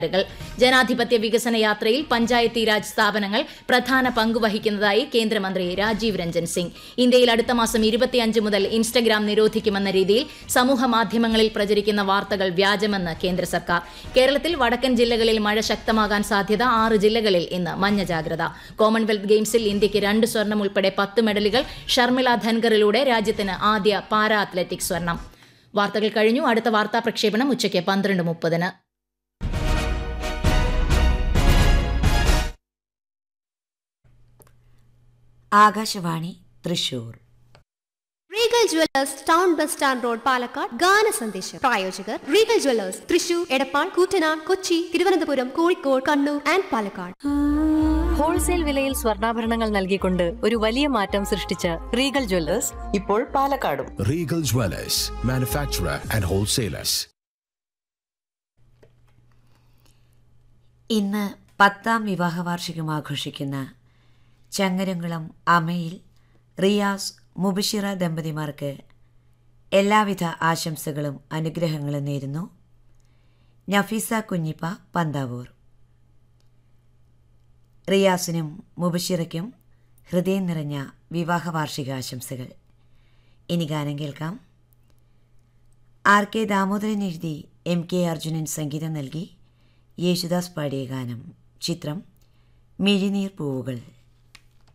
കൾ ജനാധിപത്യ വികസന യാത്രയിൽ പഞ്ചായത്തി രാജ് സ്ഥാപനങ്ങൾ പ്രധാന പങ്കുവഹിക്കുന്നതായി കേന്ദ്രമന്ത്രി രാജീവ് രഞ്ജൻ സിംഗ് ഇന്ത്യയിൽ അടുത്ത മാസം ഇരുപത്തിയഞ്ച് മുതൽ ഇൻസ്റ്റഗ്രാം നിരോധിക്കുമെന്ന രീതിയിൽ സമൂഹ മാധ്യമങ്ങളിൽ പ്രചരിക്കുന്ന വാർത്തകൾ വ്യാജമെന്ന് കേന്ദ്ര സർക്കാർ കേരളത്തിൽ വടക്കൻ ജില്ലകളിൽ മഴ ശക്തമാകാൻ സാധ്യത ആറ് ജില്ലകളിൽ ഇന്ന് മഞ്ഞ ജാഗ്രത കോമൺവെൽത്ത് ഗെയിംസിൽ ഇന്ത്യയ്ക്ക് രണ്ട് സ്വർണം ഉൾപ്പെടെ പത്ത് മെഡലുകൾ ഷർമിള ധൻഗറിലൂടെ രാജ്യത്തിന് ആദ്യ പാരാ അത്ലറ്റിക് സ്വർണം വാർത്തകൾ കഴിഞ്ഞു അടുത്ത വാർത്താ പ്രക്ഷേപണം ഉച്ചയ്ക്ക് പന്ത്രണ്ട് മുപ്പതിന് Akashvani Thrissur Regal Jewellers town bus stand road Palakkad ഗാന സന്ദേശം പ്രായോജകർ Regal Jewellers Thrissur Edappal Koottanad Kochi Thiruvananthapuram Kozhikode Kannur and Palakkad wholesale വിലയിൽ സ്വർണ്ണാഭരണങ്ങൾ നൽകിക്കൊണ്ട് ഒരു വലിയ മാറ്റം സൃഷ്ടിച്ച റീഗൽ ജ്വല്ലേഴ്സ് ഇപ്പോൾ പാലക്കാടും Regal Dwellers, manufacturer and wholesalers. ഇന്ന് പത്താം വിവാഹ വാർഷികം ആഘോഷിക്കുന്ന ചങ്ങരംകുളം അമയിൽ റിയാസ് മുബഷിറ ദമ്പതിമാർക്ക് എല്ലാവിധ ആശംസകളും അനുഗ്രഹങ്ങളും നേരുന്നു നഫീസ കുഞ്ഞിപ്പ പന്താവൂർ റിയാസിനും മുബഷിറയ്ക്കും ഹൃദയം നിറഞ്ഞ വിവാഹ വാർഷികാശംസകൾ ഇനി ഗാനം കേൾക്കാം ആർ കെ ദാമോദരൻ എഴുതി എം കെ അർജുനൻ സംഗീതം നൽകി യേശുദാസ് പാടിയ ഗാനം ചിത്രം മിഴിനീർ പൂവുകൾ